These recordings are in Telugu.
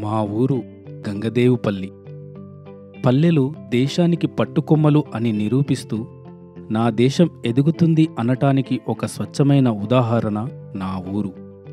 మా ఊరు గంగదేవుపల్లి పల్లెలు దేశానికి పట్టుకొమ్మలు అని నిరూపిస్తూ నా దేశం ఎదుగుతుంది అనటానికి ఒక స్వచ్ఛమైన ఉదాహరణ నా ఊరు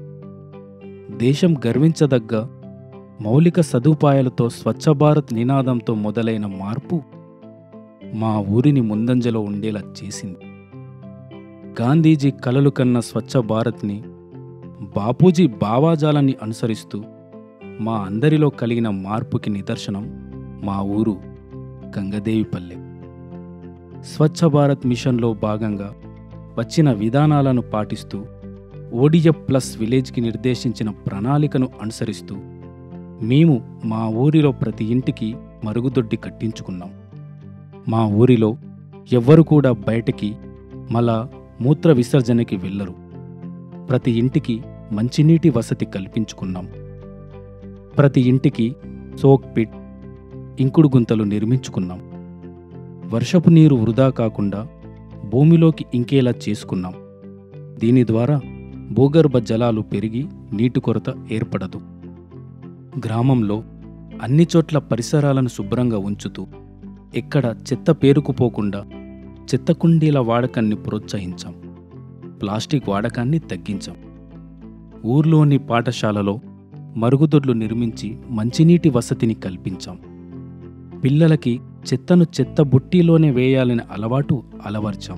దేశం గర్వించదగ్గ మౌలిక సదుపాయాలతో స్వచ్ఛ భారత్ నినాదంతో మొదలైన మార్పు మా ఊరిని ముందంజలో ఉండేలా చేసింది గాంధీజీ కలలు కన్న స్వచ్ఛ భారత్ని బాపూజీ భావాజాలాన్ని అనుసరిస్తూ మా అందరిలో కలిగిన మార్పుకి నిదర్శనం మా ఊరు గంగదేవిపల్లె స్వచ్ఛ భారత్ మిషన్లో భాగంగా వచ్చిన విధానాలను పాటిస్తూ ఓడిఎఫ్ ప్లస్ విలేజ్కి నిర్దేశించిన ప్రణాళికను అనుసరిస్తూ మేము మా ఊరిలో ప్రతి ఇంటికి మరుగుదొడ్డి కట్టించుకున్నాం మా ఊరిలో ఎవ్వరు కూడా బయటికి మల మూత్ర విసర్జనకి వెళ్ళరు ప్రతి ఇంటికి మంచినీటి వసతి కల్పించుకున్నాం ప్రతి ఇంటికి సోక్ పిట్ ఇంకుడు గుంతలు నిర్మించుకున్నాం వర్షపు నీరు వృధా కాకుండా భూమిలోకి ఇంకేలా చేసుకున్నాం దీని ద్వారా భూగర్భ జలాలు పెరిగి నీటి కొరత ఏర్పడదు గ్రామంలో అన్ని చోట్ల పరిసరాలను శుభ్రంగా ఉంచుతూ ఎక్కడ చెత్త పేరుకుపోకుండా చెత్త కుండీల వాడకాన్ని ప్రోత్సహించాం ప్లాస్టిక్ వాడకాన్ని తగ్గించాం ఊర్లోని పాఠశాలలో మరుగుదొడ్లు నిర్మించి మంచినీటి వసతిని కల్పించాం పిల్లలకి చెత్తను చెత్త బుట్టీలోనే వేయాలనే అలవాటు అలవర్చాం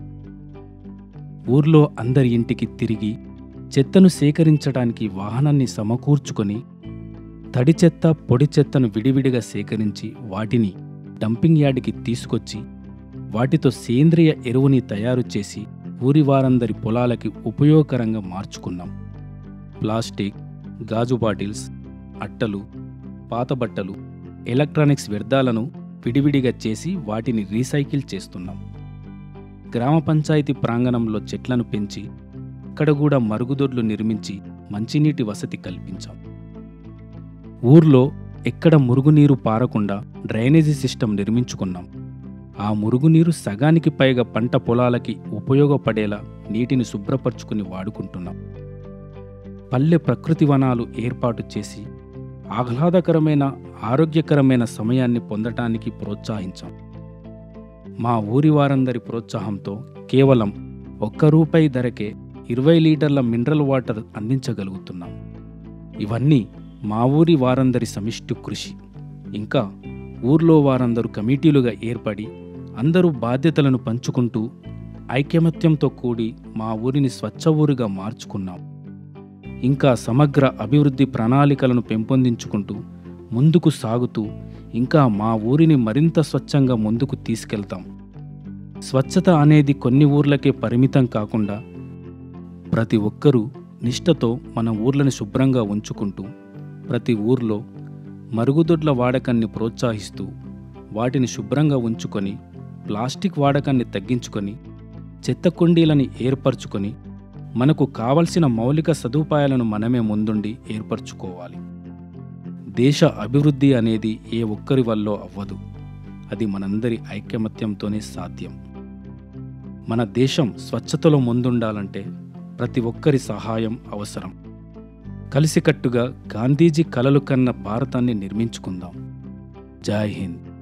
ఊర్లో అందరి ఇంటికి తిరిగి చెత్తను సేకరించడానికి వాహనాన్ని సమకూర్చుకొని తడి చెత్త పొడి చెత్తను విడివిడిగా సేకరించి వాటిని డంపింగ్ యార్డ్కి తీసుకొచ్చి వాటితో సేంద్రియ ఎరువుని తయారు చేసి ఊరి వారందరి పొలాలకి ఉపయోగకరంగా మార్చుకున్నాం ప్లాస్టిక్ గాజు బాటిల్స్ అట్టలు పాత బట్టలు ఎలక్ట్రానిక్స్ వ్యర్థాలను విడివిడిగా చేసి వాటిని రీసైకిల్ చేస్తున్నాం గ్రామ పంచాయతీ ప్రాంగణంలో చెట్లను పెంచి అక్కడ కూడా మరుగుదొడ్లు నిర్మించి మంచినీటి వసతి కల్పించాం ఊర్లో ఎక్కడ మురుగునీరు పారకుండా డ్రైనేజీ సిస్టమ్ నిర్మించుకున్నాం ఆ మురుగునీరు సగానికి పైగా పంట పొలాలకి ఉపయోగపడేలా నీటిని శుభ్రపరచుకుని వాడుకుంటున్నాం పల్లె ప్రకృతి వనాలు ఏర్పాటు చేసి ఆహ్లాదకరమైన ఆరోగ్యకరమైన సమయాన్ని పొందటానికి ప్రోత్సహించాం మా ఊరి వారందరి ప్రోత్సాహంతో కేవలం ఒక్క రూపాయి ధరకే ఇరవై లీటర్ల మినరల్ వాటర్ అందించగలుగుతున్నాం ఇవన్నీ మా ఊరి వారందరి సమిష్టి కృషి ఇంకా ఊర్లో వారందరూ కమిటీలుగా ఏర్పడి అందరూ బాధ్యతలను పంచుకుంటూ ఐకమత్యంతో కూడి మా ఊరిని స్వచ్ఛ ఊరుగా మార్చుకున్నాం ఇంకా సమగ్ర అభివృద్ధి ప్రణాళికలను పెంపొందించుకుంటూ ముందుకు సాగుతూ ఇంకా మా ఊరిని మరింత స్వచ్ఛంగా ముందుకు తీసుకెళ్తాం స్వచ్ఛత అనేది కొన్ని ఊర్లకే పరిమితం కాకుండా ప్రతి ఒక్కరూ నిష్టతో మన ఊర్లను శుభ్రంగా ఉంచుకుంటూ ప్రతి ఊర్లో మరుగుదొడ్ల వాడకాన్ని ప్రోత్సహిస్తూ వాటిని శుభ్రంగా ఉంచుకొని ప్లాస్టిక్ వాడకాన్ని తగ్గించుకొని చెత్త కుండీలని ఏర్పరచుకొని మనకు కావలసిన మౌలిక సదుపాయాలను మనమే ముందుండి ఏర్పరచుకోవాలి దేశ అభివృద్ధి అనేది ఏ ఒక్కరి వల్ల అవ్వదు అది మనందరి ఐకమత్యంతోనే సాధ్యం మన దేశం స్వచ్ఛతలో ముందుండాలంటే ప్రతి ఒక్కరి సహాయం అవసరం కలిసికట్టుగా గాంధీజీ కలలు కన్న భారతాన్ని నిర్మించుకుందాం జై హింద్